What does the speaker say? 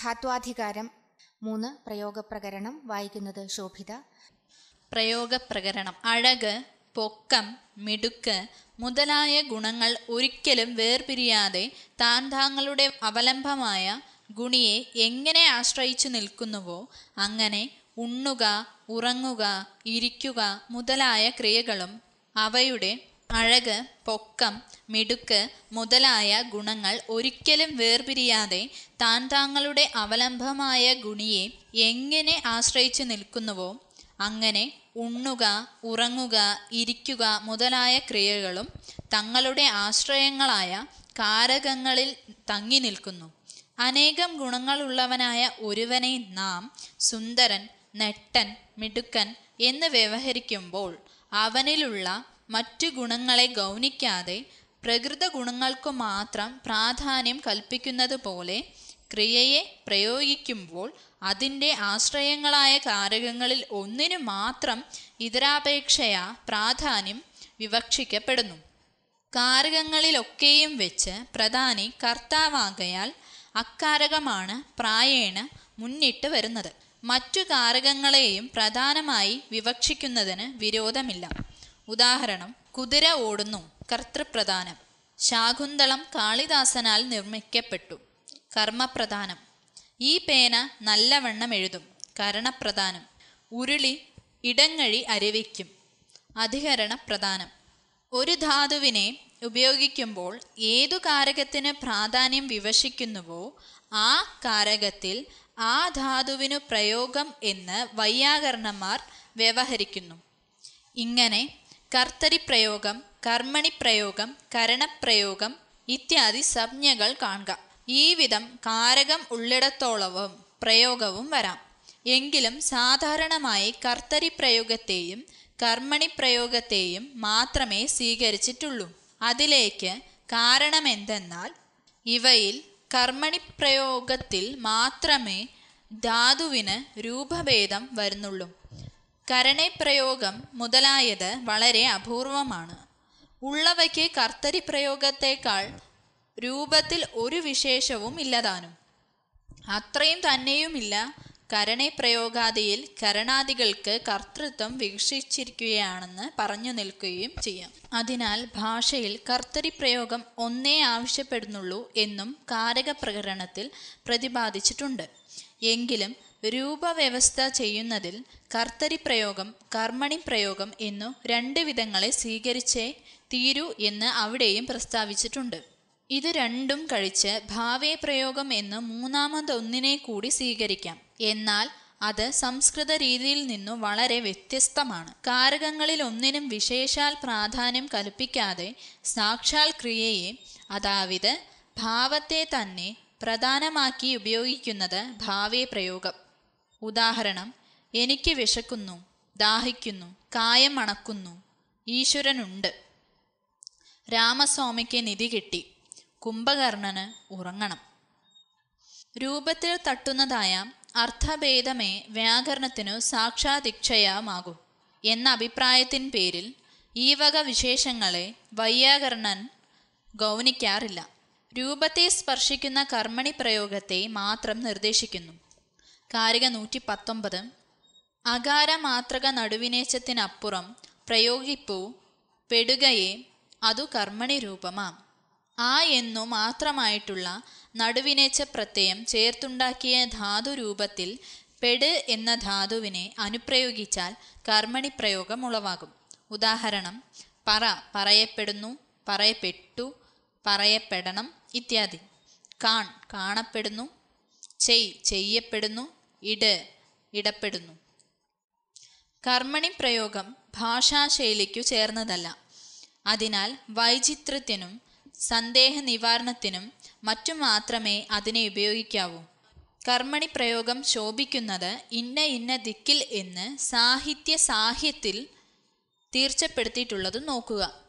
ധാത്വാധികാരം മൂന്ന് പ്രയോഗപ്രകരണം വായിക്കുന്നത് ശോഭിത പ്രയോഗപ്രകരണം അഴക് പൊക്കം മിടുക്ക് മുതലായ ഗുണങ്ങൾ ഒരിക്കലും വേർപിരിയാതെ താൻ താങ്കളുടെ അവലംബമായ ഗുണിയെ എങ്ങനെ ആശ്രയിച്ചു നിൽക്കുന്നുവോ അങ്ങനെ ഉണ്ണുക ഉറങ്ങുക ഇരിക്കുക മുതലായ ക്രിയകളും അവയുടെ അഴക് പൊക്കം മിടുക്ക് മുതലായ ഗുണങ്ങൾ ഒരിക്കലും വേർപിരിയാതെ താൻ താങ്കളുടെ അവലംബമായ ഗുണിയെ എങ്ങനെ ആശ്രയിച്ചു നിൽക്കുന്നുവോ അങ്ങനെ ഉണ്ണുക ഉറങ്ങുക ഇരിക്കുക മുതലായ ക്രിയകളും തങ്ങളുടെ ആശ്രയങ്ങളായ കാരകങ്ങളിൽ തങ്ങി നിൽക്കുന്നു അനേകം ഗുണങ്ങളുള്ളവനായ ഒരുവനെ നാം സുന്ദരൻ നെട്ടൻ മിടുക്കൻ എന്ന് വ്യവഹരിക്കുമ്പോൾ അവനിലുള്ള മറ്റു ഗുണങ്ങളെ ഗൗനിക്കാതെ പ്രകൃത ഗുണങ്ങൾക്കു മാത്രം പ്രാധാന്യം കൽപ്പിക്കുന്നത് പോലെ ക്രിയയെ പ്രയോഗിക്കുമ്പോൾ അതിൻ്റെ ആശ്രയങ്ങളായ കാരകങ്ങളിൽ ഒന്നിനു മാത്രം ഇതരാപേക്ഷയാ പ്രാധാന്യം വിവക്ഷിക്കപ്പെടുന്നു കാരകങ്ങളിലൊക്കെയും വെച്ച് പ്രധാനി കർത്താവാകയാൽ അക്കാരകമാണ് പ്രായേണ മുന്നിട്ട് വരുന്നത് മറ്റു കാരകങ്ങളെയും പ്രധാനമായി വിവക്ഷിക്കുന്നതിന് വിരോധമില്ല ഉദാഹരണം കുതിര ഓടുന്നു കർത്തൃപ്രധാനം ശാകുന്തളം കാളിദാസനാൽ നിർമ്മിക്കപ്പെട്ടു കർമ്മപ്രധാനം ഈ പേന നല്ലവണ്ണം എഴുതും കരണപ്രധാനം ഉരുളി ഇടങ്ങഴി അരവിക്കും അധികരണ പ്രധാനം ഒരു ധാതുവിനെ ഉപയോഗിക്കുമ്പോൾ ഏതു കാരകത്തിന് പ്രാധാന്യം വിവശിക്കുന്നുവോ ആ കാരകത്തിൽ ആ ധാതുവിനു പ്രയോഗം എന്ന് വൈയാകരണന്മാർ വ്യവഹരിക്കുന്നു ഇങ്ങനെ കർത്തരി പ്രയോഗം കർമ്മണി പ്രയോഗം കരണപ്രയോഗം ഇത്യാദി സംജ്ഞകൾ കാണുക ഈ വിധം കാരകം ഉള്ളിടത്തോളവും പ്രയോഗവും വരാം എങ്കിലും സാധാരണമായി കർത്തരി പ്രയോഗത്തെയും കർമ്മണി പ്രയോഗത്തെയും മാത്രമേ സ്വീകരിച്ചിട്ടുള്ളൂ അതിലേക്ക് കാരണമെന്തെന്നാൽ ഇവയിൽ കർമ്മണി പ്രയോഗത്തിൽ മാത്രമേ ധാതുവിന് രൂപഭേദം വരുന്നുള്ളൂ കരണപ്രയോഗം മുതലായത് വളരെ അപൂർവമാണ് ഉള്ളവയ്ക്ക് കർത്തരി പ്രയോഗത്തേക്കാൾ രൂപത്തിൽ ഒരു വിശേഷവും ഇല്ലതാനും അത്രയും തന്നെയുമില്ല കരണപ്രയോഗാദിയിൽ കരണാദികൾക്ക് കർത്തൃത്വം വീക്ഷിച്ചിരിക്കുകയാണെന്ന് പറഞ്ഞു നിൽക്കുകയും ചെയ്യാം അതിനാൽ ഭാഷയിൽ കർത്തരി പ്രയോഗം ഒന്നേ ആവശ്യപ്പെടുന്നുള്ളൂ എന്നും കാരകപ്രകരണത്തിൽ പ്രതിപാദിച്ചിട്ടുണ്ട് എങ്കിലും രൂപവ്യവസ്ഥ ചെയ്യുന്നതിൽ കർത്തരി പ്രയോഗം കർമ്മണി പ്രയോഗം എന്നു രണ്ട് വിധങ്ങളെ സ്വീകരിച്ചേ തീരൂ എന്ന് അവിടെയും പ്രസ്താവിച്ചിട്ടുണ്ട് ഇത് രണ്ടും കഴിച്ച് ഭാവേ പ്രയോഗം എന്ന് മൂന്നാമതൊന്നിനെ കൂടി സ്വീകരിക്കാം എന്നാൽ അത് സംസ്കൃത രീതിയിൽ നിന്നു വളരെ വ്യത്യസ്തമാണ് കാരകങ്ങളിൽ ഒന്നിനും വിശേഷാൽ പ്രാധാന്യം കൽപ്പിക്കാതെ സാക്ഷാൽ ക്രിയയെ അതാവിത് ഭാവത്തെ തന്നെ പ്രധാനമാക്കി ഉപയോഗിക്കുന്നത് ഭാവേ പ്രയോഗം ഉദാഹരണം എനിക്ക് വിശക്കുന്നു ദാഹിക്കുന്നു കായം മണക്കുന്നു ഈശ്വരനുണ്ട് രാമസ്വാമിക്ക് നിധി കിട്ടി കുംഭകർണന് ഉറങ്ങണം രൂപത്തിൽ തട്ടുന്നതായ അർത്ഥഭേദമേ വ്യാകരണത്തിനു സാക്ഷാതിക്ഷയമാകൂ എന്ന അഭിപ്രായത്തിൻ പേരിൽ ഈ വക വിശേഷങ്ങളെ വൈയാകരണൻ ഗൗനിക്കാറില്ല രൂപത്തെ സ്പർശിക്കുന്ന കർമ്മണി പ്രയോഗത്തെ മാത്രം നിർദ്ദേശിക്കുന്നു കാരിക നൂറ്റി പത്തൊമ്പത് അകാരമാത്രക നടുവിനേച്ചത്തിനപ്പുറം പ്രയോഗിപ്പു പെടുകയെ അതു കർമ്മണി രൂപമാം ആ എന്നു മാത്രമായിട്ടുള്ള നടുവിനേച്ച പ്രത്യയം ചേർത്തുണ്ടാക്കിയ ധാതുരൂപത്തിൽ പെട് എന്ന ധാതുവിനെ അനുപ്രയോഗിച്ചാൽ കർമ്മണി പ്രയോഗം ഉളവാകും ഉദാഹരണം പറ പറയപ്പെടുന്നു പറയപ്പെട്ടു പറയപ്പെടണം ഇത്യാദി കാൺ കാണപ്പെടുന്നു ചെയ് ചെയ്യപ്പെടുന്നു ഇട് ഇടപ്പെടുന്നു കർമ്മണി പ്രയോഗം ഭാഷാശൈലിക്കു ചേർന്നതല്ല അതിനാൽ വൈചിത്രത്തിനും സന്ദേഹ നിവാരണത്തിനും മറ്റും മാത്രമേ അതിനെ ഉപയോഗിക്കാവൂ കർമ്മണി പ്രയോഗം ശോഭിക്കുന്നത് ഇന്ന ഇന്ന ദിക്കിൽ എന്ന് സാഹിത്യ സാഹിത്യത്തിൽ തീർച്ചപ്പെടുത്തിയിട്ടുള്ളത് നോക്കുക